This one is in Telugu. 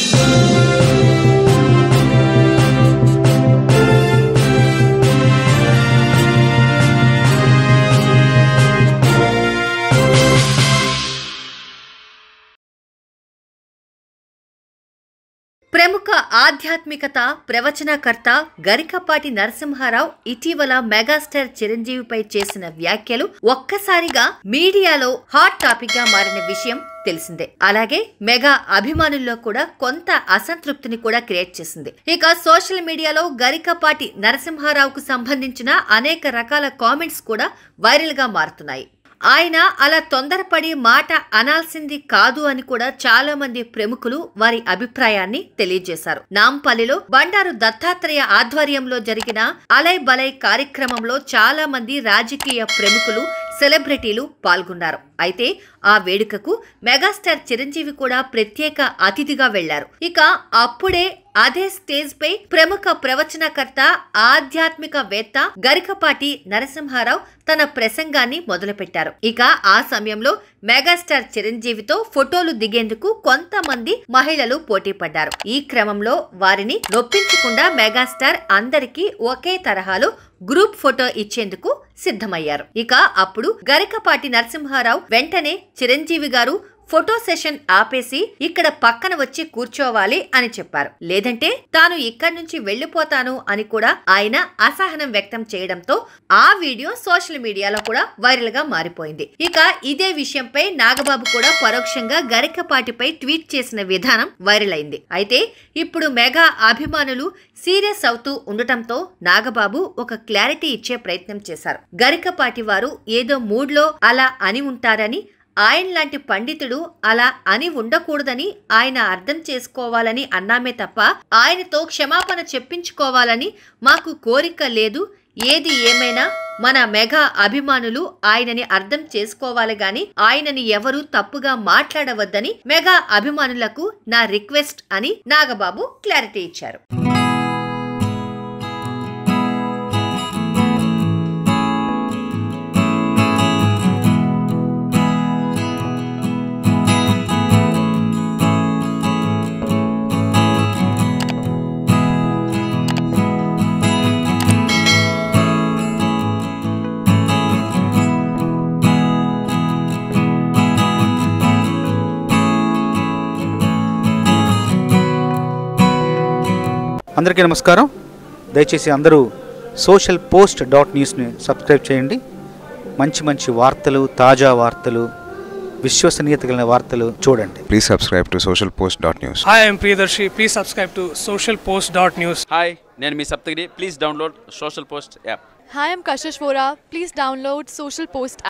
ప్రముఖ ఆధ్యాత్మికత ప్రవచనకర్త గరికపాటి నరసింహారావు ఇటీవల మెగాస్టార్ చిరంజీవిపై చేసిన వ్యాఖ్యలు ఒక్కసారిగా మీడియాలో హాట్ టాపిక్ గా మారిన విషయం తెలిసిందే అలాగే మెగా అభిమానుల్లో కూడా కొంత అసంతృప్తిని కూడా క్రియేట్ చేసింది ఇక సోషల్ మీడియాలో గరికపాటి నరసింహారావుకు సంబంధించిన అనేక రకాల కామెంట్స్ కూడా వైరల్ గా మారుతున్నాయి ఆయన అలా తొందరపడి మాట అనాల్సింది కాదు అని కూడా చాలా మంది ప్రముఖులు వారి అభిప్రాయాన్ని తెలియజేశారు నాంపల్లిలో బండారు దత్తాత్రేయ ఆధ్వర్యంలో జరిగిన అలై బలై కార్యక్రమంలో చాలా మంది రాజకీయ ప్రముఖులు సెలబ్రిటీలు పాల్గొన్నారు అయితే ఆ వేడుకకు మెగాస్టార్ చిరంజీవి కూడా ప్రత్యేక అతిథిగా వెళ్లారు ఇక అప్పుడే అదే స్టేజ్ పై ప్రముఖ ప్రవచనకర్త ఆధ్యాత్మికవేత్త గరికపాటి నరసింహారావు తన ప్రసంగాన్ని మొదలుపెట్టారు ఇక ఆ సమయంలో మెగాస్టార్ చిరంజీవితో ఫోటోలు దిగేందుకు కొంతమంది మహిళలు పోటీ పడ్డారు ఈ క్రమంలో వారిని నొప్పించకుండా మెగాస్టార్ అందరికీ ఒకే తరహాలో గ్రూప్ ఫోటో ఇచ్చేందుకు సిద్ధమయ్యారు ఇక అప్పుడు గరికపాటి నరసింహారావు వెంటనే చిరంజీవి గారు ఫోటో సెషన్ ఆపేసి ఇక్కడ పక్కన వచ్చి కూర్చోవాలి అని చెప్పారు లేదంటే తాను ఇక్కడి నుంచి వెళ్లిపోతాను అని కూడా ఆయన అసహనం వ్యక్తం చేయడంతో ఆ వీడియో సోషల్ మీడియాలో కూడా వైరల్ గా మారిపోయింది ఇక ఇదే విషయంపై నాగబాబు కూడా పరోక్షంగా గరికపాటిపై ట్వీట్ చేసిన విధానం వైరల్ అయింది అయితే ఇప్పుడు మెగా అభిమానులు సీరియస్ అవుతూ ఉండటంతో నాగబాబు ఒక క్లారిటీ ఇచ్చే ప్రయత్నం చేశారు గరికపాటి వారు ఏదో మూడ్లో అలా అని ఉంటారని ఆయన లాంటి పండితుడు అలా అని ఉండకూడదని ఆయన అర్థం చేసుకోవాలని అన్నామే తప్ప ఆయనతో క్షమాపణ చెప్పించుకోవాలని మాకు కోరిక లేదు ఏది ఏమైనా మన మెగా అభిమానులు ఆయనని అర్థం చేసుకోవాలి గాని ఆయనని ఎవరు తప్పుగా మాట్లాడవద్దని మెగా అభిమానులకు నా రిక్వెస్ట్ అని నాగబాబు క్లారిటీ ఇచ్చారు అందరికీ నమస్కారం దయచేసి అందరూ సోషల్ పోస్ట్ డాట్ న్యూస్ని సబ్స్క్రైబ్ చేయండి మంచి మంచి వార్తలు తాజా వార్తలు విశ్వసనీయత కలిగిన వార్తలు చూడండి Please subscribe to socialpost.news. Hi, I'm Priyadarshi. Please subscribe to socialpost.news. Hi నేను మీ Saptagiri please download social post app Hi, I'm Kashish Vora. Please download Social Post